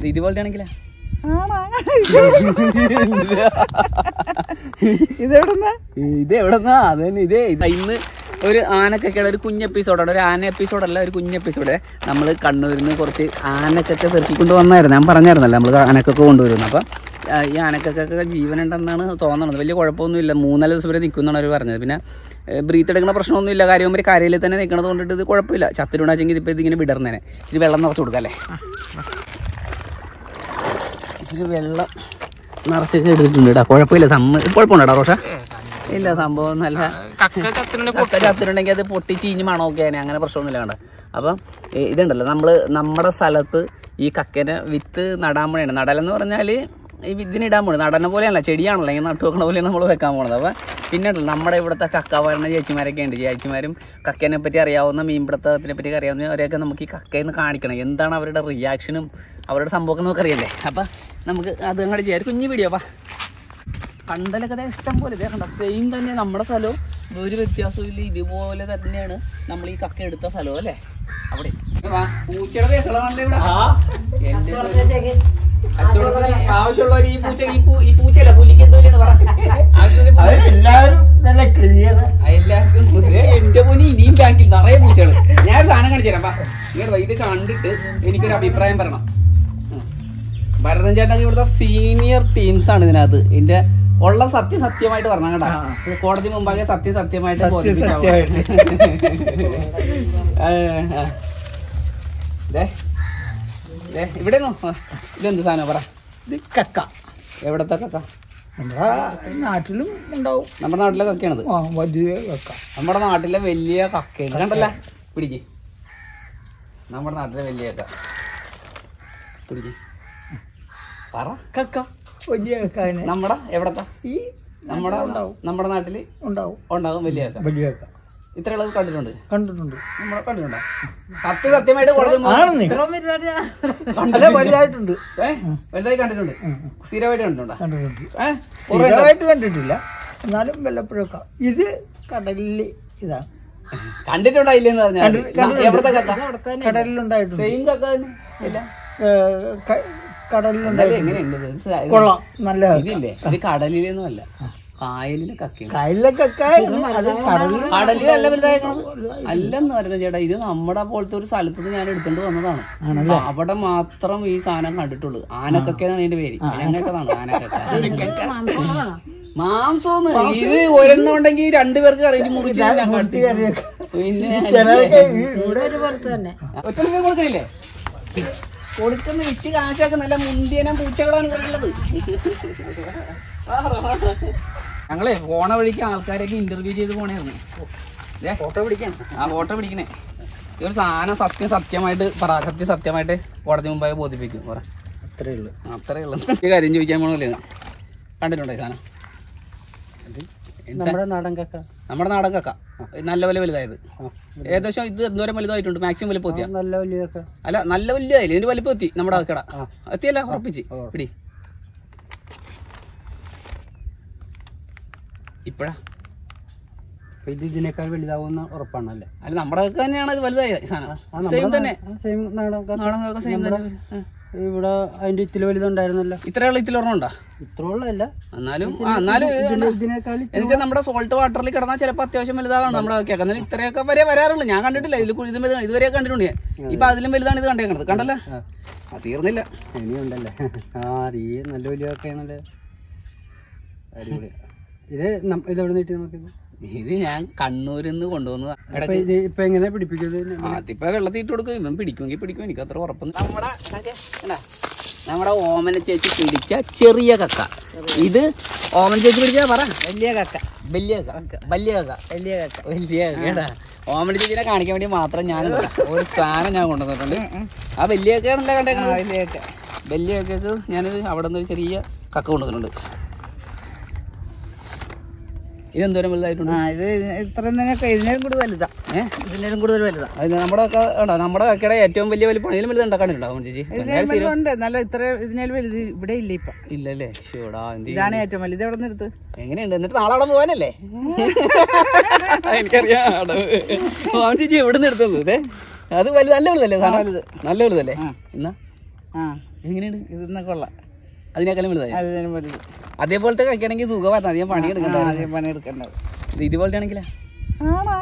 ഇത് ഇതുപോലത്തെ ആണെങ്കിലാ ആണോ ഇതെവിടുന്ന ഇത് എവിടെന്നാ അത് തന്നെ ഇതേ ഇത് ഇന്ന് ഒരു ആനക്കൊക്കെയുടെ ഒരു കുഞ്ഞ് എപ്പിസോഡാണ് ഒരു ആന എപ്പിസോഡല്ല ഒരു കുഞ്ഞ് എപ്പിസോഡ് നമ്മൾ കണ്ണൂരിൽ നിന്ന് കുറച്ച് ആനക്കൊക്കെ പെറുക്കിക്കൊണ്ട് വന്നായിരുന്നു ഞാൻ പറഞ്ഞായിരുന്നല്ലോ നമ്മൾ ആനക്കൊക്കെ കൊണ്ടുവരുന്നു അപ്പം ആ, ഈ ആനക്കൊക്കെ ജീവനുണ്ടെന്നാണ് തോന്നുന്നത് വലിയ കുഴപ്പമൊന്നുമില്ല മൂന്നാല് ദിവസം വരെ നിൽക്കുന്നതാണ് അവർ പറഞ്ഞത് പിന്നെ ബ്രീത്ത് എടുക്കുന്ന പ്രശ്നമൊന്നുമില്ല കാര്യം ഒരു കരയിൽ തന്നെ നിൽക്കണത് കൊണ്ടിട്ട് ഇത് കുഴപ്പമില്ല ചത്തിരുണ്ടാച്ചെങ്കിൽ ഇതിപ്പോൾ ഇതിങ്ങനെ വിടർന്നേനെ ഇച്ചിരി വെള്ളം നിറച്ച് കൊടുക്കാം അല്ലേ ഇച്ചിരി വെള്ളം നിറച്ചൊക്കെ എടുത്തിട്ടുണ്ട് കേട്ടോ കുഴപ്പമില്ല സമ്മ കുഴപ്പമുണ്ടോ റോഷ ഇല്ല സംഭവം നല്ല കക്ക ചത്തിട്ടുണ്ടെങ്കിൽ അത് പൊട്ടി ചീഞ്ഞ് മണമൊക്കെ ആനെ അങ്ങനെ പ്രശ്നമൊന്നുമില്ല കണ്ട അപ്പം ഏ, ഇതുണ്ടല്ലോ നമ്മൾ നമ്മുടെ സ്ഥലത്ത് ഈ കക്കേനെ വിത്ത് നടാൻ പോണേണ് നടലെന്ന് പറഞ്ഞാൽ ഈ വിത്തിനിടാൻ പോണത് നടന പോലെയല്ല ചെടിയാണല്ലോ ഇങ്ങനെ നട്ടു വെക്കണ പോലെയാണ് നമ്മൾ വെക്കാൻ പോണത് അപ്പം പിന്നെ ഉണ്ടല്ലോ നമ്മുടെ ഇവിടുത്തെ കക്ക വരുന്ന ചേച്ചിമാരൊക്കെ ഉണ്ട് ചേച്ചിമാരും കക്കേനെ പറ്റി അറിയാവുന്ന മീൻപിടുത്തത്തിനെ പറ്റി അറിയാവുന്നവരെയൊക്കെ നമുക്ക് ഈ കക്കയെന്ന് കാണിക്കണം എന്താണ് അവരുടെ റിയാക്ഷനും അവരുടെ സംഭവമൊക്കെ നമുക്ക് അറിയല്ലേ അപ്പം നമുക്ക് അത് അങ്ങോട്ട് ചെയ്യാം ഒരു കുഞ്ഞു വീഡിയോ വാ കണ്ടലൊക്കെ ദേ ഇഷ്ടം പോലെ ഇതേ കണ്ട സെയിം തന്നെ നമ്മുടെ സ്ഥലവും ഒരു വ്യത്യാസവും ഇല്ല ഇതുപോലെ തന്നെയാണ് നമ്മൾ ഈ കക്ക എടുത്ത സ്ഥലവും അല്ലേ അവിടെ വാ, പൂച്ചയുടെ ബഹളമാണല്ലോ ഇവിടെ എന്റെ ഒരു- കച്ചവടത്തിന് ആവശ്യമുള്ളവർ ഈ പൂച്ച ഈ പൂ ഈ പൂച്ചയല്ല പുലിക്ക് എന്തോ പറ ആവശ്യമുള്ള പൂച്ച- എല്ലാരും നല്ല ക്ലിയർ ആ, എല്ലാവർക്കും ദേ എന്റെ പൊന്നി ഇനിയും ബാങ്കിൽ നിറയെ പൂച്ചകൾ ഞാൻ ഒരു സാധനം കാണിച്ചു തരാം വാ ഇങ്ങോട്ട് വാ, ഇത് കണ്ടിട്ട് എനിക്കൊരു അഭിപ്രായം പറയണം ഉം. ഭരതൻ ചേട്ടൻ ഇവിടുത്തെ സീനിയർ ടീംസ് ആണ് ഇതിനകത്ത് ഇതിന്റെ ഉള്ള സത്യം സത്യമായിട്ട് പറഞ്ഞ കേട്ടാ ഇത് കോടതി മുമ്പാകെ സത്യം സത്യമായിട്ട് ബോധിപ്പിക്കാവൂ. ആ, ആ. ദേ, ദേ, ഇവിടെ നോ ഇതെന്ത് സാധനം പറ ഇത് കക്ക എവിടത്തെ കക്ക നമ്മുടെ നാട്ടിലും ഉണ്ടാവും നമ്മുടെ നാട്ടിലെ കക്കയാണത് ആ വലിയ കക്ക നമ്മുടെ നാട്ടിലെ വലിയ കക്കയാണ് കണ്ടല്ല പിടിക്ക് നമ്മുടെ നാട്ടിലെ വലിയ കക്ക പിടിക്ക് പറ കക്ക വലിയ കക്ക അതിന് നമ്മുടെ എവിടത്തെ ഈ നമ്മുടെ നമ്മുടെ നാട്ടില് ഉണ്ടാവും ഉണ്ടാകും വലിയ കക്ക വലിയ കക്ക ഇത്രയുള്ളത് കണ്ടിട്ടുണ്ട് കണ്ടിട്ടുണ്ട് നമ്മുടെ കണ്ടിട്ടുണ്ടോ സത്യം സത്യമായിട്ട് കോടതി മുമ്പാകെ- ആണെന്നേ അല്ല വലുതായിട്ടുണ്ട് ഏ വലുതായി കണ്ടിട്ടുണ്ട് ഉം, ഉം. സ്ഥിരമായിട്ട് കണ്ടിട്ടുണ്ടോ കണ്ടിട്ടുണ്ട് ഏ കുറേ ഉണ്ടോ? സ്ഥിരമായിട്ട് കണ്ടിട്ടില്ല എന്നാലും വല്ലപ്പോഴൊക്കെ ഇത് കടലില് ഇതാണ് കണ്ടിട്ടുണ്ടായില്ലെന്ന് പറഞ്ഞാൽ കണ്ടി- കണ്ടിട്ടുണ്ട്. എവിടത്തെ കക്ക കടലിലുണ്ടായിട്ടുണ്ട് സെയിം കക്ക തന്നെ ഇല്ല ഏ, ക- എന്നാലും കടലിലുണ്ടായിട്ടുണ്ട് എങ്ങനെയുണ്ട് ഇത്? കൊള്ളാം നല്ല കക്ക. ഇതില്ലേ ഇത് കടലിലൊന്നും അല്ല കായലിലെ കക്കയാണ് കയ്യിലെ കക്ക അത് കടലിൽ കടലിലല്ല വലുതായിരിക്കണത് അല്ലെന്ന് പറയുന്നത് ചേട്ടാ ഇത് നമ്മുടെ പോലത്തെ ഒരു സ്ഥലത്ത് നിന്ന് ഞാൻ എടുത്തോണ്ട് വന്നതാണ് ആണല്ലേ? ആ, അവിടെ മാത്രം ഈ സാധനം കണ്ടിട്ടുള്ളൂ ആനക്കക്കയാണ് ഇതിന്റെ പേര് ഞങ്ങൾക്കതാണ് ആനക്കക്ക മാംസോന്ന് ഇത് ഒരെണ്ണം ഉണ്ടെങ്കിൽ രണ്ടുപേർക്ക് കറി മുറിച്ച് ഞാൻ കണ്ടു. പിന്നെ ചിലരൊക്കെ ഈ- ഇവിടെ ഒറ്റ കൊടുക്കണില്ലേ കൊടുക്കുന്ന വിറ്റ് കാശൊക്കെ നല്ല മുന്തിയനം പൂച്ചകളാണ് ഇവിടെ ഉള്ളത് ഞങ്ങളെ പോണ വഴിക്ക് ആൾക്കാരൊക്കെ ഇന്റർവ്യൂ ചെയ്ത് പോണേന്ന് ഫോട്ടോ പിടിക്കാൻ ആ ഫോട്ടോ പിടിക്കണേ ഈ ഒരു സാധനം സത്യം സത്യമായിട്ട് പറ സത്യം സത്യമായിട്ട് കോടതി മുമ്പായി ബോധിപ്പിക്കും പറ അത്രേ ഉള്ളു അത്രേ ഉള്ളു ഈ കാര്യം ചോദിക്കാൻ പോണല്ലേ കണ്ടിട്ടുണ്ടോ ഈ സാധനം ഇത് എന്താ? നമ്മുടെ നാടൻ കക്ക നമ്മുടെ നാടൻ കക്ക നല്ല വില വലുതായത് ഏകദേശം ഇത് എന്തോരം വലുതായിട്ടുണ്ട് മാക്സിമം വലിപ്പം എത്തിയ നല്ല വലിയ കക്ക അല്ല നല്ല വലുതായില്ല ഇതിന്റെ വലിപ്പം എത്തി നമ്മുടെ കക്കട എത്തിയല്ല ഉറപ്പിച്ച് പിടി ഇപ്പഴാ അപ്പൊ ഇത് ഇതിനേക്കാൾ വലുതാവുന്ന ഉറപ്പാണല്ലേ അല്ല നമ്മുടെ കക്ക തന്നെയാണ് ഇത് വലുതായത് ഈ സാധനം സെയിം തന്നെ സെയിം നാടൻ കക്ക നാടൻ കക്ക സെയിം തന്നെ ആ. ഇവിടെ അതിന്റെ ഇത്തിരി വലുതുണ്ടായിരുന്നല്ലോ ഇത്രയുള്ള ഇതിലൊരെണ്ണം ഉണ്ടോ ഇത്ര ഉള്ളതല്ല എന്നാലും ആ എന്നാലും ഇത് ഇതിന് ഇതിനേക്കാൾ ഇത്തിരി- എന്നുവെച്ചാൽ നമ്മുടെ സോൾട്ട് വാട്ടറിൽ കിടന്നാൽ ചിലപ്പോൾ അത്യാവശ്യം വലുതാകാണ് നമ്മുടെ കക്ക എന്നാലും ഇത്രയൊക്കെ വരെ വരാറുള്ളൂ ഞാൻ കണ്ടിട്ടില്ല ഇതിൽ ഇതും വലുതാണ് ഇതുവരെ കണ്ടിട്ടുണ്ട് ഞാൻ ഇപ്പൊ അതിലും വലുതാണ് ഇത് കണ്ടേക്കണത് കണ്ടല്ലേ ആ. ആ തീർന്നില്ല ഇനിയുണ്ടല്ലേ ആ ഈ നല്ല വലിയ കക്കയാണല്ലേ അടിപൊളി ഇത് നം- ഇത് എവിടെ നീട്ടി നമുക്ക് ഇത് ഞാൻ കണ്ണൂരിൽ നിന്ന് കൊണ്ടുവന്നതാ അപ്പൊ ഇത് ഇപ്പൊ എങ്ങനെ പിടിപ്പിക്കുന്നത് ആദ്യപ്പോ വെള്ളത്തിൽ ഇട്ട് കൊടുക്കും ഇവൻ പിടിക്കുമെങ്കിൽ പിടിക്കും എനിക്ക് അത്ര ഉറപ്പൊന്നും നമ്മുടെ കണ്ടാ? നമ്മുടെ ഓമന ചേച്ചി പിടിച്ച ചെറിയ കക്ക ഇത് ഓമന ചേച്ചി പിടിച്ചാ പറ വലിയ കക്ക വലിയ കക്ക വലിയ കക്ക വലിയ കക്ക വലിയ കക്കടാ ഓമന ചേച്ചിനെ കാണിക്കാൻ വേണ്ടി മാത്രം ഞാൻ ഒരു സാധനം ഞാൻ കൊണ്ടുവന്നിട്ടുണ്ട് ആ വലിയ കക്കയാണല്ലോ കണ്ടേക്കണത് വലിയ കക്ക വലിയ കക്കക്ക് ഞാനൊരു അവിടെ നിന്ന് ഒരു ചെറിയ കക്ക കൊണ്ടുവന്നിട്ടുണ്ട് ഇതെന്തോരം വലുതായിട്ടുണ്ട് ആ ഇത് ഇത്ര നിനക്ക് ഇതിനേലും കൂടുതൽ വലുതാ ഏഹ് ഇതിനേലും കൂടുതൽ വലുതാ അത് നമ്മുടെ കക്ക ഉണ്ടോ നമ്മുടെ കക്കയുടെ ഏറ്റവും വലിയ വലിപ്പം ഇതിലും വലുത് ഉണ്ടാക്കാനുണ്ടോ ഓമന ചേച്ചി ഞാൻ സ്ഥിരം- ഉണ്ട് നല്ല ഇത്ര ഇതിനേലും വലുത് ഇവിടെ ഇല്ല ഇപ്പൊ ഇല്ലല്ലേ ഷോടാ എന്ത് ചെയ്യും? ഇതാണ് ഏറ്റവും വലുത് എവിടെ നിർത്ത് എങ്ങനെയുണ്ട് എന്നിട്ട് നാളെ അവിടെ പോകാനല്ലേ എനിക്കറിയാം അവിടെ ഓമന ചേച്ചി എവിടെ നിന്ന് എടുത്തത് ഇതേ അത് വലുത് നല്ല വലുതല്ലേ സാധനം? നല്ല വലുതല്ലേ എന്നാ ആ എങ്ങനെയുണ്ട് ഇതിന്ന് കൊള്ളാം അതിനേക്കാളും വലുതായി അതിന് മതി അതേപോലത്തെ കക്കയാണെങ്കിൽ സുഖമായിരുന്നു അധികം പണി എടുക്കണ്ട ആദ്യം പണിയെടുക്കേണ്ടത് ഇത് ഇതുപോലത്തെ ആണെങ്കിലാ ആണോ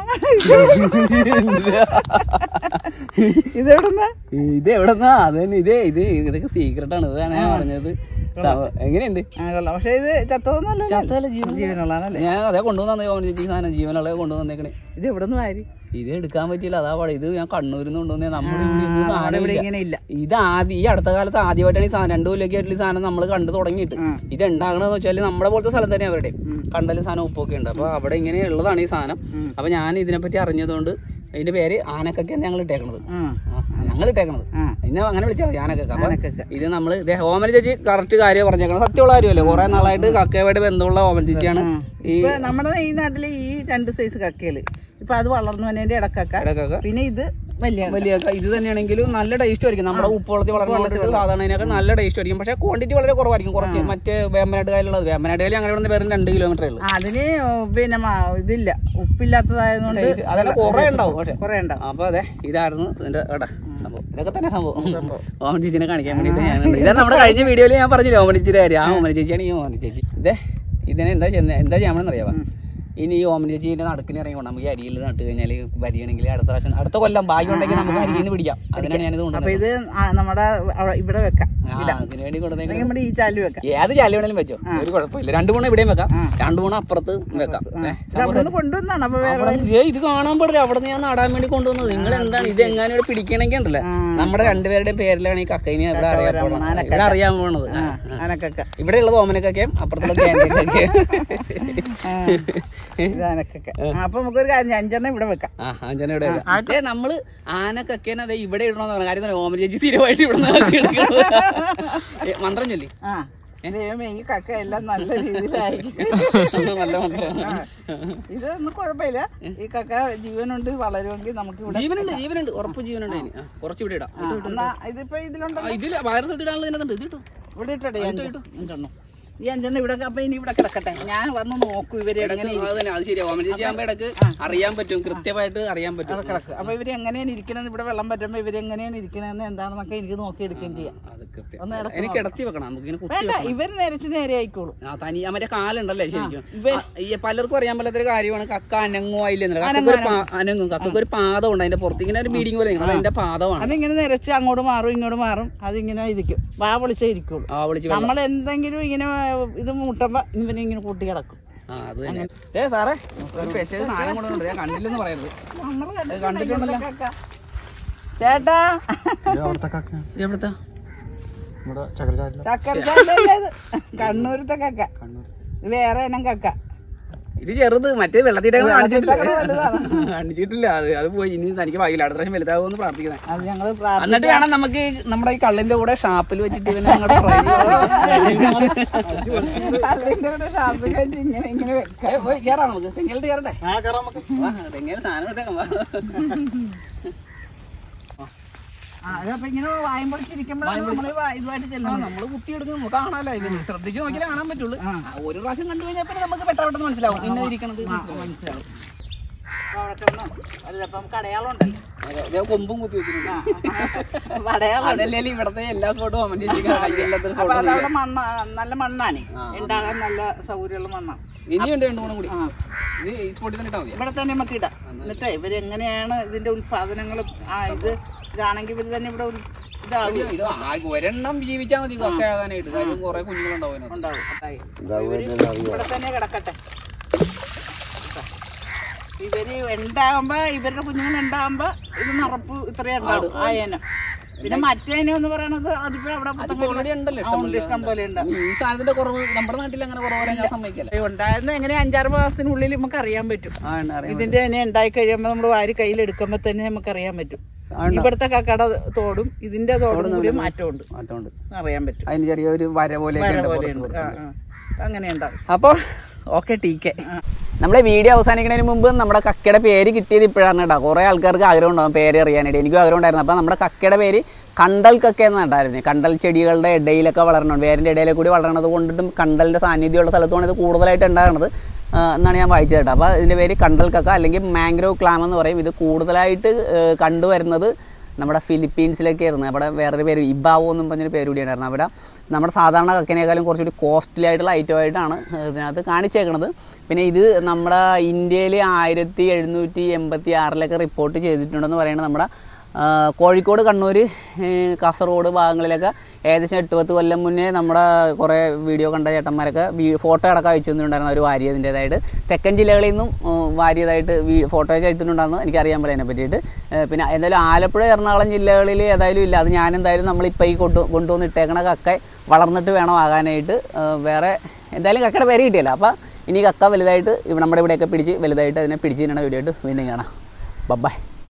ഇതെവിടുന്ന ഇത് എവിടെന്നാ അത് തന്നെ ഇതേ ഇത് ഇതൊക്കെ സീക്രട്ട് ആണ് ഇതാണ് ഞാൻ പറഞ്ഞത് സംഭവം. എങ്ങനെയുണ്ട് ആ കൊള്ളാം പക്ഷെ ഇത് ചത്തതൊന്നുമല്ല ചത്തതല്ല, ജീവൻ- ജീവനുള്ളതാണല്ലേ ഞാൻ അതേ കൊണ്ടുവന്നു ഈ സാധനം ജീവനുള്ള കൊണ്ടുവന്നേക്കണേ ഇത് എവിടുന്ന് വാരി ഇത് എടുക്കാൻ പറ്റിയില്ല അതാ പാടെ ഇത് ഞാൻ കണ്ണൂരിൽ നിന്ന് കൊണ്ടുവന്നേ നമ്മുടെ ഇവിടെ ഒന്നും നമ്മുടെ സാധനം ഇവിടെ ഇല്ല. ഇങ്ങനെ ഇല്ല ഇത് ആദ്യം ഈ അടുത്ത കാലത്ത് ആദ്യമായിട്ടാണ് ഈ സാധനം രണ്ടു കൊല്ലൊക്കെ ആയിട്ടുള്ള ഈ സാധനം നമ്മൾ കണ്ടു തുടങ്ങിയിട്ട് ആ. ഇത് ഉണ്ടാകണമെന്ന് വെച്ചാൽ നമ്മുടെ പോലത്തെ സ്ഥലം തന്നെ അവരുടെ ഉം. കണ്ടല് സാധനം ഉപ്പൊക്കെ ഉണ്ട് അപ്പൊ അവിടെ ഇങ്ങനെ ഉള്ളതാണ് ഈ സാധനം ഉം. അപ്പൊ ഞാൻ ഇതിനെപ്പറ്റി അറിഞ്ഞതുകൊണ്ട് ഇതിന്റെ പേര് ആനക്കൊക്കെയാണ് ഞങ്ങൾ ഇട്ടേക്കണത് ആ ഞങ്ങൾ ഇട്ടേക്കണത് ആ ഇന്നെ അങ്ങനെ വിളിച്ചാൽ മതി ആനക്കൊക്കെ അപ്പൊ ആനക്കൊക്കെ. ഇത് നമ്മള് ഇതേ ഓമന ചേച്ചി കറക്റ്റ് കാര്യം പറഞ്ഞേക്കണം സത്യമുള്ള കാര്യമല്ലേ കുറെ നാളായിട്ട് കക്കയുമായിട്ട് ബന്ധമുള്ള ഓമന ചേച്ചിയാണ് ഈ ഇപ്പൊ നമ്മുടെ ഈ നാട്ടില് ഈ രണ്ട് സൈസ് കക്കയില് ഇപ്പൊ അത് വളർന്നു വന്നതിന്റെ ഇടക്കക്ക ഇടക്കൊക്കെ പിന്നെ ഇത് വലിയ കക്ക. വലിയ ക- ഇത് തന്നെയാണെങ്കിലും നല്ല ടേസ്റ്റ് ആയിരിക്കും നമ്മുടെ ഉപ്പുവെള്ളത്തിൽ വളർന്നിട്ട് സാധാരണ അതിനൊക്കെ നല്ല ടേസ്റ്റ് ആയിരിക്കും പക്ഷേ ക്വാണ്ടിറ്റി വളരെ കുറവായിരിക്കും കുറച്ച് മറ്റേ വേമ്പനാട്ട് കായലുള്ളത് വേമ്പനാട്ട് കായൽ ഞങ്ങളുടെ ഇവിടെ വെറും രണ്ട് കിലോമീറ്റർ ഉള്ളൂ ആ, അതിന് പിന്നെ മ- ഇതില്ല ഉപ്പില്ലാത്തതായതുകൊണ്ട് അതല്ല കുറെ ഉണ്ടാവും പക്ഷേ കുറെ ഉണ്ടാവും അപ്പൊ അതെ ഇതായിരുന്നു ഇതിന്റെ എടാ സംഭവം ഇതൊക്കെ തന്നെ സംഭവം ഓമന ചേച്ചിനെ കാണിക്കാൻ വേണ്ടിയിട്ട് ഞാൻ ഇതാണ് നമ്മുടെ കഴിഞ്ഞ വീഡിയോയിൽ ഞാൻ പറഞ്ഞില്ല ഓമന ചേച്ചിയുടെ കാര്യം ആ ഓമന ചേച്ചിയാണ് ഈ ഓമന ചേച്ചി ഇതേ ഇതിനെ എന്താ ചെയ്യുന്നത് എന്താ ചെയ്യാമെന്ന് അറിയാവാ ഇനി ഈ ഓമന ചേച്ചിന്റെ നടുക്കിന് ഇറങ്ങി കൊണ്ട് നമുക്ക് ഈ അരിയിൽ നട്ട് കഴിഞ്ഞാൽ വരികയാണെങ്കിൽ അടുത്ത പ്രാവശ്യം അടുത്ത കൊല്ലം ഭാഗ്യം ഉണ്ടെങ്കിൽ നമുക്ക് അരിയിൽ നിന്ന് പിടിക്കാം അതിനാണ് ഞാനിത് അപ്പൊ കൊണ്ടുവന്നത് ഇത് ആ, നമ്മുടെ അവിടെ ഇവിടെ വെക്കാം ആ, അതിന് വേണ്ടി കൊണ്ടുവന്നേക്കുന്നത് അല്ലെങ്കിൽ നമ്മുടെ ഈ ചാലു വെക്കാം ഏത് ചാലി വേണേലും വെച്ചോ ഒരു കുഴപ്പമില്ല രണ്ടു മൂന്ന് ഇവിടെയും വെക്കാം ആ. രണ്ടു മൂന്ന് അപ്പുറത്ത് വെക്കാം ഏ, ഇത് അവിടെ നിന്ന് കൊണ്ടുവന്നാണ് അപ്പൊ വേറെ അവിടെ നിന്ന് ഏയ് ഇത് കാണാൻ പാടില്ല അവിടെ നിന്ന് ഞാൻ നടാൻ വേണ്ടി കൊണ്ടുവന്നത് നിങ്ങൾ എന്താണ് ഇത് എങ്ങാനും ഇവിടെ പിടിക്കണമെങ്കിൽ ഉണ്ടല്ലേ ആ. നമ്മുടെ രണ്ടുപേരുടെയും പേരിലാണ് ഈ കക്കയിനെ ഇവിടെ അറിയാൻ പോണത് ഇവിടെ അറിയാൻ പോണത് ആ, അനക്കൊക്കെ ഇവിടെ ഉള്ളത് ഓമനക്കൊക്കെയും അപ്പുറത്തുള്ള ക്യാൻറ്റീനൊക്കെയും ആ, ഇത് അനക്കൊക്കെ ആ, അപ്പൊ നമുക്കൊരു കാര്യം ചെയ്യാം, അഞ്ചെണ്ണം ഇവിടെ വെക്കാം ആ അഞ്ചന ഇവിടെ അതെ നമ്മള് ആനക്കൊക്കേനെ അതെ ഇവിടെ ഇടണമെന്ന് പറഞ്ഞ കാര്യം തന്നെ ഓമന ചേച്ചി സ്ഥിരമായിട്ട് ഇവിടെ നിന്ന് മന്ത്രം ചൊല്ലി ആ ദൈവമേ ഈ കക്ക എല്ലാം നല്ല രീതിയിലായിരിക്കും നല്ല മന്ത്രം ആ, ഇതൊന്നും കുഴപ്പമില്ല ഈ കക്ക ജീവനുണ്ട് വളരുമെങ്കിൽ നമുക്ക് ഇവിടെ ജീവനുണ്ട് ജീവനുണ്ട് ഉറപ്പ് ജീവനുണ്ട് അതിന് ആ, കുറച്ച് ഇവിടെ ഇടാം ആ, എന്നാ ഇതിപ്പോ ഇതിലുണ്ടോ ആ, ഇതില് വയറ് സ്ഥലത്ത് ഇടാനുള്ള ഇതിനകത്തുണ്ട് ഇത് കിട്ടും ഇവിടെ ഇട്ടോട്ടെ ഈ അഞ്ചെണ്ണം. അഞ്ചെണ്ണം ഈ അഞ്ചെണ്ണം ഇവിടെ അപ്പൊ ഇനി ഇവിടെ കിടക്കട്ടെ ഞാൻ വന്ന് നോക്കൂ ഇവര് എങ്ങനെ അത് തന്നെ അത് ശരിയാ ഓമന ചേച്ചി ആകുമ്പോ ഇടക്ക് അറിയാൻ പറ്റും കൃത്യമായിട്ട് അറിയാൻ പറ്റും കിടക്കുക അപ്പൊ ഇവര് എങ്ങനെയാണ് ഇരിക്കണെന്ന് ഇവിടെ വെള്ളം പറ്റുമ്പോ ഇവര് എങ്ങനെയാണ് ഇരിക്കണെന്ന് എന്താണെന്നൊക്കെ എനിക്ക് നോക്കി എടുക്കുകയും ചെയ്യാം അത് കൃത്യം ഒന്ന് ഇടക്ക് എനിക്ക് കിടത്തി വെക്കണം നമുക്ക് ഇങ്ങനെ കുത്തി വേണ്ട ഇവര് നേരച്ച് നേരെ ആയിക്കോളും ആ തനി ആ മറ്റേ കാലുണ്ടല്ലേ ശരിക്കും ഇവ- ആ, ഈ പലർക്കും അറിയാൻ പറ്റാത്തൊരു കാര്യമാണ് കക്ക അനങ്ങോ ഇല്ലെന്നില്ല കക്കൊക്കെ ഒരു പാ- അനങ്ങും കക്കൊക്കെ ഒരു പാദം ഉണ്ട് അതിന്റെ പുറത്ത് ഇങ്ങനെ ഒരു മീഡിങ് പോലെ നിൽക്കണം അതിന്റെ പാദമാണ് അതിങ്ങനെ നിരച്ച് അങ്ങോട്ട് മാറും ഇങ്ങോട്ട് മാറും അതിങ്ങനെ ഇരിക്കും വാ വിളിച്ചേ ഇരിക്കുള്ളൂ ആ വിളിച്ച് നമ്മൾ എന്തെങ്കിലും ഇങ്ങനെ ഇത് മുട്ടുമ്പോ ഇവനെ ഇങ്ങനെ കൂട്ടി കിടക്കും ആ അത് തന്നെ ഏ സാറേ ഒരു സ്പെഷ്യൽ സാധനം കൊണ്ടുണ്ട് ഞാൻ കണ്ടില്ലെന്ന് പറയരുത് നമ്മള് കണ്ടിട്ടുണ്ടല്ലോ. കക്ക. ചേട്ടാ അവിടുത്തെ കക്ക ഇത് എവിടുത്തെ ഇവിടെ ചകരചാലില ചക്കര ചാലല്ല ഇത് കണ്ണൂരത്തെ കക്ക കണ്ണൂർ ഇത് വേറെ ഇനം കക്ക ഇത് ചെറുത് മറ്റേ വെള്ളത്തിട്ട് കാണിച്ചിട്ടില്ല വെള്ളത്തിട്ടൊക്കെ വലുതാണ്. കാണിച്ചിട്ടില്ല അത് അത് പോയി ഇനി തനിക്ക് ഭാഗ്യമില്ല അടുത്ത പ്രാവശ്യം വലുതാവുമെന്ന് പ്രാർത്ഥിക്കുന്നത് അത് ഞങ്ങള് പ്രാർത്ഥി- എന്നിട്ട് വേണം നമുക്ക് ഈ നമ്മുടെ ഈ കള്ളിന്റെ കൂടെ ഷാപ്പിൽ വെച്ചിട്ട് ഇവനെ അങ്ങോട്ട് fry ചെയ്ത് അതിന്റെ കൂടെ ഷാപ്പിൽ വെച്ച് ഇങ്ങനെ ഇങ്ങനെ വെക്കാം ഏ, പോയി കേറാം നമുക്ക് തെങ്ങലിട്ട് കയറണ്ടേ ആ കയറാം നമുക്ക് വാ, തെങ്ങേല് സാധനം എടുത്തേക്കാം വാ. ആ, അതപ്പൊ ഇങ്ങനെ വായും പൊളിച്ചിരിക്കുമ്പോഴാണ് നമ്മള് വാ- ഇതുമായിട്ട് ആ, ചെല്ലുന്നത് നമ്മള് കുത്തിയെടുക്കുന്നു കാണാനല്ല ഇത് ശ്രദ്ധിച്ച് നോക്കിയാലേ കാണാൻ പറ്റുള്ളൂ ആ. ആ, ഒരു പ്രാവശ്യം കണ്ടു കഴിഞ്ഞാൽ പിന്നെ നമുക്ക് പെട്ടെന്ന് മനസ്സിലാവും ഇന്ന ഇരിക്കണത് മനസ്സിലാവും അപ്പൊ അവിടെ ചെന്നോ? അതിലപ്പം കടയാളം ഉണ്ടല്ലോ അതെ, ഇതേ കൊമ്പും കുത്തി വെച്ചിട്ടുണ്ട് കടയാളം അതല്ലേ ഇവിടത്തെ എല്ലാ സ്പോട്ടും അമ്മ എല്ലാത്തൊരു അപ്പൊ സ്പോട്ടും അതവിടെ മണ്ണ നല്ല മണ്ണാണ് ആ. ഉണ്ടാകാൻ നല്ല സൗകര്യമുള്ള മണ്ണാണ് ഇനിയുണ്ട് രണ്ടു മൂന്നും കൂടി ആ ഇത് ഈ സ്പോട്ടിൽ തന്നെ ഇട്ടാ മതി ഇവിടെ തന്നെ നമുക്ക് ഇടാം എന്നിട്ട് ഇവര് എങ്ങനെയാണ് ഇതിന്റെ ഉൽപാദനങ്ങൾ ആ ഇത് ഇതാണെങ്കിൽ ഇവര് തന്നെ ഇവിടെ ഉൽ- ഇതാകും ഇത് ആ ഒരെണ്ണം ജീവിച്ചാൽ മതി ഒക്കെ ആകാനായിട്ട് കാര്യം കുറെ കുഞ്ഞുങ്ങളുണ്ടാവും അതിനകത്ത്. ഉണ്ടാവും അതായി ഇവര് ഇവിടെ തന്നെ കിടക്കട്ടെ ഇവര് ഉണ്ടാകുമ്പോ ഇവരുടെ കുഞ്ഞുങ്ങൾ ഉണ്ടാകുമ്പോ ഇത് നിറപ്പ് ഇത്രയും ഉണ്ടാവും ആ ഏനം പിന്നെ മറ്റേ ഇനം എന്ന് പറയണത് അതിപ്പോ അവിടെ അതിപ്പോ already ഉണ്ടല്ലോ ആ, ഇഷ്ടം ഉണ്ട്, ഇഷ്ടം പോലെ ഉണ്ട് ഈ സാധനത്തിന്റെ കുറവ് നമ്മുടെ നാട്ടിൽ അങ്ങനെ കുറവ് ഞാൻ സമ്മതിക്കല്ല ഉണ്ടായിരുന്ന എങ്ങനെ അഞ്ചാറ് മാസത്തിനുള്ളിൽ നമുക്ക് അറിയാൻ പറ്റും ആ ഉണ്ട്, അറിയാം ഇതിന്റെ തന്നെ ഉണ്ടായി കഴിയുമ്പോൾ നമ്മൾ വാരി കയ്യിൽ എടുക്കുമ്പോ തന്നെ നമുക്ക് അറിയാൻ പറ്റും ഇവിടുത്തെ കക്കട തോടും ഇതിന്റെ തോടും കൂടി മാറ്റമുണ്ട് മാറ്റമുണ്ട് അറിയാൻ പറ്റും അതിന് ചെറിയൊരു വര പോലെ വര പോലെയുണ്ട് ആ, ആ. അങ്ങനെ ഉണ്ടാവും അപ്പൊ ഓക്കെ ടീക്കെ നമ്മളെ വീഡിയോ അവസാനിക്കുന്നതിന് മുമ്പ് നമ്മുടെ കക്കയുടെ പേര് കിട്ടിയത് ഇപ്പോഴാണ് കേട്ടോ കുറേ ആൾക്കാർക്ക് ആഗ്രഹം ഉണ്ടാവും പേര് അറിയാനായിട്ട് എനിക്കും ആഗ്രഹം ഉണ്ടായിരുന്നു അപ്പോൾ നമ്മുടെ കക്കയുടെ പേര് കണ്ടൽ കക്ക എന്നാണ്ടായിരുന്നു കണ്ടൽ ചെടികളുടെ ഇടയിലൊക്കെ വളരണം വേരിൻ്റെ ഇടയിലെ കൂടി വളരണത് കൊണ്ടിട്ടും കണ്ടലിൻ്റെ സാന്നിധ്യമുള്ള സ്ഥലത്തുമാണ് ഇത് കൂടുതലായിട്ട് ഉണ്ടാകുന്നത് ആ, എന്നാണ് ഞാൻ വായിച്ചത് കേട്ടോ അപ്പോൾ ഇതിൻ്റെ പേര് കണ്ടൽ കക്ക അല്ലെങ്കിൽ മാംഗ്രോ ക്ലാം എന്ന് പറയും ഇത് കൂടുതലായിട്ട് ഏ, കണ്ടുവരുന്നത് നമ്മുടെ ഫിലിപ്പീൻസിലൊക്കെ ആയിരുന്നു അവിടെ വേറൊരു പേര് ഇബാവോ എന്നും പറഞ്ഞൊരു പേര് കൂടി ഉണ്ടായിരുന്നു അവിടെ നമ്മുടെ സാധാരണ കക്കനേക്കാളും കുറച്ചുകൂടി കോസ്റ്റ്ലി ആയിട്ടുള്ള ഐറ്റമായിട്ടാണ് ഇതിനകത്ത് കാണിച്ചേക്കണത് പിന്നെ ഇത് നമ്മുടെ ഇന്ത്യയിൽ ആയിരത്തി എഴുന്നൂറ്റി എൺപത്തി ആറിലൊക്കെ റിപ്പോർട്ട് ചെയ്തിട്ടുണ്ടെന്ന് പറയുന്നത് നമ്മുടെ ആ, കോഴിക്കോട് കണ്ണൂർ കാസർഗോഡ് ഭാഗങ്ങളിലൊക്കെ ഏകദേശം എട്ട് പത്ത് കൊല്ലം മുന്നേ നമ്മുടെ കുറേ വീഡിയോ കണ്ട ചേട്ടന്മാരൊക്കെ വീ- ഫോട്ടോ അടക്കം അയച്ചു തന്നിട്ടുണ്ടായിരുന്നു അവർ വാരിയതിൻ്റേതായിട്ട് തെക്കൻ ജില്ലകളിൽ നിന്നും ഉം, വാരിയതായിട്ട് വീ ഫോട്ടോ ഒക്കെ അയച്ചിട്ടുണ്ടായിരുന്നു എനിക്കറിയാൻ പറ്റില്ല അതിനെ പറ്റിയിട്ട് ഏ, പിന്നെ എന്തായാലും ആലപ്പുഴ എറണാകുളം ജില്ലകളിൽ ഏതായാലും ഇല്ല അത് ഞാൻ എന്തായാലും നമ്മളിപ്പോൾ ഈ കൊണ്ടു കൊണ്ടുവന്ന് ഇട്ടേക്കണ കക്ക വളർന്നിട്ട് വേണം ആകാനായിട്ട് ഏ, വേറെ എന്തായാലും കക്കയുടെ പേര് കിട്ടിയല്ലോ അപ്പോൾ ഇനി കക്ക വലുതായിട്ട് ഇവിടെ നമ്മുടെ ഇവിടെയൊക്കെ പിടിച്ച് വലുതായിട്ട് അതിനെ പിടിച്ച് തിന്നണ വീഡിയോ ആയിട്ട് വീണ്ടും കാണാം ബബ്ബായ്